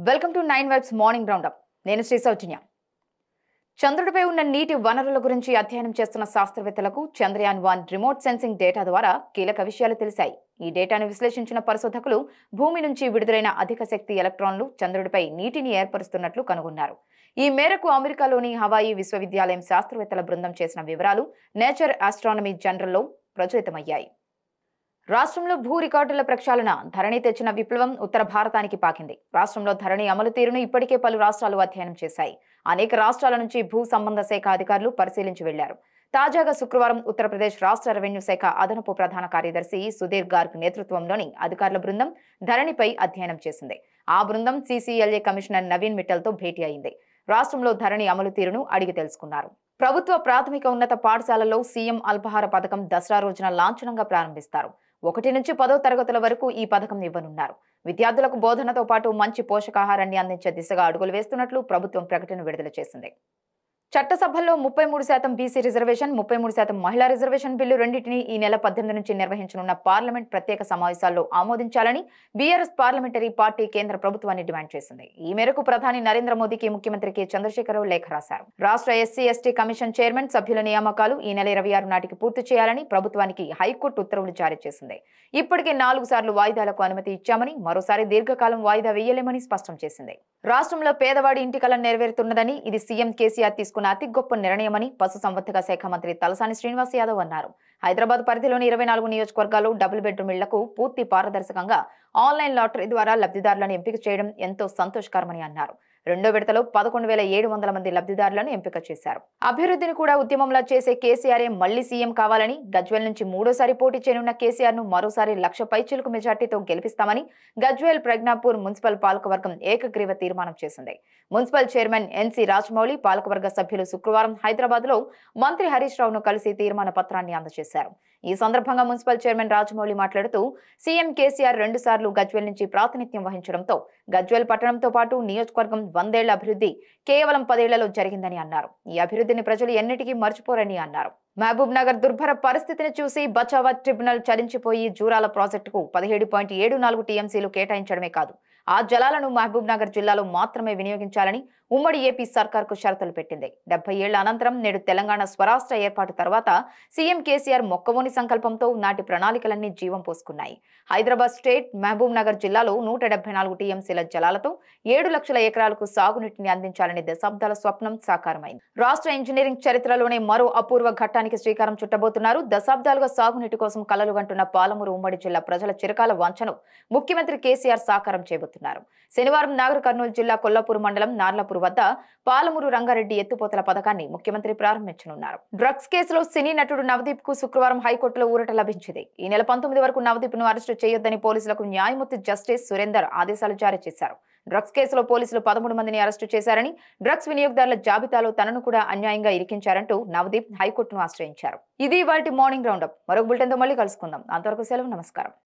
welcome to nine vibes morning roundup నేను శ్రీ సౌజన్య చంద్రుడిపై ఉన్న నీటి వనరుల గురించి అధ్యయనం చేస్తున్న శాస్త్రవేత్తలకు Chandrayaan one remote sensing data ద్వారా కీలక విషయాలు తెలిసాయి ఈ డేటాను విశ్లేషించిన పరిశోధకులు భూమి నుంచి విడుదలైన అధిక శక్తి ఎలక్ట్రాన్లు చంద్రుడిపై నీటిని ఏర్పరుస్తున్నట్లు కనుగొన్నారు ఈ మేరకు అమెరికాలోని హవాయి విశ్వవిద్యాలయం శాస్త్రవేత్తల బృందం చేసిన వివరాలు నేచర్ ఆస్ట్రానమీ జనరల్లో ప్రచురితమయ్యాయి రాష్ట్రంలో భూ రికార్డుల ప్రక్షాళన ధరణి తెచ్చిన విప్లవం ఉత్తర భారతానికి పాకింది రాష్ట్రంలో ధరణి అమలు తీరును ఇప్పటికే పలు రాష్ట్రాలు అధ్యయనం చేశాయి అనేక రాష్ట్రాల నుంచి భూ సంబంధ శాఖ అధికారులు పరిశీలించి వెళ్లారు తాజాగా శుక్రవారం ఉత్తరప్రదేశ్ రాష్ట్ర రెవెన్యూ శాఖ అదనపు ప్రధాన కార్యదర్శి సుధీర్ గార్గ్ నేతృత్వంలోని అధికారుల బృందం ధరణిపై అధ్యయనం చేసింది ఆ బృందం సీసీఎల్ఏ కమిషనర్ నవీన్ మిట్టల్తో భేటీ అయింది రాష్ట్రంలో ధరణి అమలు తీరును అడిగి తెలుసుకున్నారు ప్రభుత్వ ప్రాథమిక ఉన్నత పాఠశాలల్లో సీఎం అల్పహార పథకం దసరా రోజున లాంఛనంగా ప్రారంభిస్తారు ఒకటి నుంచి పదో తరగతుల వరకు ఈ పథకం ఇవ్వనున్నారు విద్యార్థులకు బోధనతో పాటు మంచి పోషకాహారాన్ని అందించే దిశగా అడుగులు వేస్తున్నట్లు ప్రభుత్వం ప్రకటన విడుదల చేసింది చట్టసభల్లో ముప్పై మూడు శాతం బీసీ రిజర్వేషన్ ముప్పై మూడు శాతం మహిళా రిజర్వేషన్ బిల్లు రెండింటినీ ఈ నెల పద్దెనిమిది నుంచి నిర్వహించనున్న పార్లమెంట్ ప్రత్యేక సమావేశాల్లో ఆమోదించాలని బీఆర్ఎస్ పార్లమెంటరీ పార్టీ కేంద్ర ప్రభుత్వాన్ని డిమాండ్ చేసింది ఈ మేరకు ప్రధాని నరేంద్ర మోదీకి ముఖ్యమంత్రి కె చంద్రశేఖరరావు లేఖ రాశారు రాష్ట్ర ఎస్సీ ఎస్టీ కమిషన్ చైర్మన్ సభ్యుల నియామకాలు ఈ నెల ఇరవై ఆరు నాటికి పూర్తి చేయాలని ప్రభుత్వానికి హైకోర్టు ఉత్తర్వులు జారీ చేసింది ఇప్పటికే నాలుగు సార్లు వాయిదాలకు అనుమతి ఇచ్చామని మరోసారి దీర్ఘకాలం వాయిదా వేయలేమని స్పష్టం చేసింది రాష్ట్రంలో పేదవాడి ఇంటి కల నెరవేరుతున్నదని ఇది సీఎం కేసీఆర్ తీసుకున్న అతి గొప్ప నిర్ణయమని పశుసంవర్ధక శాఖ మంత్రి తలసాని శ్రీనివాస్ యాదవ్ అన్నారు హైదరాబాద్ పరిధిలోని ఇరవై నాలుగు నియోజకవర్గాల్లో డబుల్ బెడ్రూమ్ ఇళ్లకు పూర్తి పారదర్శకంగా ఆన్లైన్ లాటరీ ద్వారా లబ్ధిదారులను ఎంపిక చేయడం ఎంతో సంతోషకరమని అన్నారు రెండో విడతలో పదకొండు వేల ఏడు వందల మంది లబ్ధిదారులను ఎంపిక చేశారు అభివృద్ధిని కూడా ఉద్యమంలా చేసే కేసీఆర్ఏ మళ్లీ సీఎం కావాలని గజ్వేల్ నుంచి మూడోసారి పోటీ చేయనున్న కేసీఆర్ ను మరోసారి లక్ష పైచిలుకు మెజార్టీతో గెలిపిస్తామని గజ్వేల్ ప్రజ్ఞాపూర్ మున్సిపల్ పాలకవర్గం ఏకగ్రీవ తీర్మానం చేసింది మున్సిపల్ చైర్మన్ ఎన్సీ రాజమౌళి పాలకవర్గ సభ్యులు శుక్రవారం హైదరాబాద్ లో మంత్రి హరీష్ రావును కలిసి తీర్మాన పత్రాన్ని అందజేశారు ఈ సందర్భంగా మున్సిపల్ చైర్మన్ రాజమౌళి మాట్లాడుతూ సీఎం కేసీఆర్ రెండు సార్లు గజ్వేల్ నుంచి ప్రాతినిధ్యం వహించడంతో గజ్వేల్ పట్టణంతో పాటు నియోజకవర్గం వందేళ్ల అభివృద్ధి కేవలం పదేళ్లలో జరిగిందని అన్నారు ఈ అభివృద్ధిని ప్రజలు ఎన్నిటికీ మర్చిపోరని అన్నారు మహబూబ్ నగర్ దుర్భర పరిస్థితిని చూసి బచావత్ ట్రిబ్యునల్ చలించిపోయి జూరాల ప్రాజెక్టుకు పదిహేడు పాయింట్ ఏడు నాలుగు టీఎంసీలు కేటాయించడమే కాదు ఆ జలాలను మహబూబ్ నగర్ జిల్లాలో మాత్రమే వినియోగించాలని ఉమ్మడి ఏపీ సర్కార్కు షరతులు పెట్టింది డెబ్బై ఏళ్ల అనంతరం నేడు తెలంగాణ స్వరాష్ట్ర ఏర్పాటు తర్వాత సీఎం కేసీఆర్ మొక్కవోని సంకల్పంతో నాటి ప్రణాళికలన్నీ జీవం పోసుకున్నాయి హైదరాబాద్ స్టేట్ మహబూబ్ నగర్ జిల్లాలో నూట డెబ్బై నాలుగు టీఎంసీల జలాలతో ఏడు లక్షల ఎకరాలకు సాగునీటిని అందించాలని దశాబ్దాల స్వప్నం సాకారమైంది రాష్ట్ర ఇంజనీరింగ్ చరిత్రలోనే మరో అపూర్వ ఘట్టానికి శ్రీకారం చుట్టబోతున్నారు దశాబ్దాలుగా సాగునీటి కోసం కలలు కంటున్న పాలమూరు ఉమ్మడి జిల్లా ప్రజల చిరకాల వంచను ముఖ్యమంత్రి కేసీఆర్ సాకారం చేయబోతున్నారు శనివారం నాగర్ కర్నూలు జిల్లా కొల్లాపూర్ మండలం నార్లపూర్ వద్ద పాలమూరు రంగారెడ్డి ఎత్తుపోతల పథకాన్ని ముఖ్యమంత్రి ప్రారంభించనున్నారు డ్రగ్స్ కేసులో సినీ నటుడు నవదీప్ కు శుక్రవారం హైకోర్టులో ఊరట లభించింది ఈ నెల పంతొమ్మిది వరకు నవదీప్ ను అరెస్టు చేయొద్దని పోలీసులకు న్యాయమూర్తి జస్టిస్ సురేందర్ ఆదేశాలు జారీ చేశారు డ్రగ్స్ కేసులో పోలీసులు పదమూడు మందిని అరెస్టు చేశారని డ్రగ్స్ వినియోగదారుల జాబితాలో తనను కూడా అన్యాయంగా ఇరికించారంటూ నవదీప్ హైకోర్టును ఆశ్రయించారు ఇది వాటి మార్నింగ్ రౌండప్ మరొక బులెటిన్తో మళ్ళీ కలుసుకుందాం అంతవరకు సెలవు నమస్కారం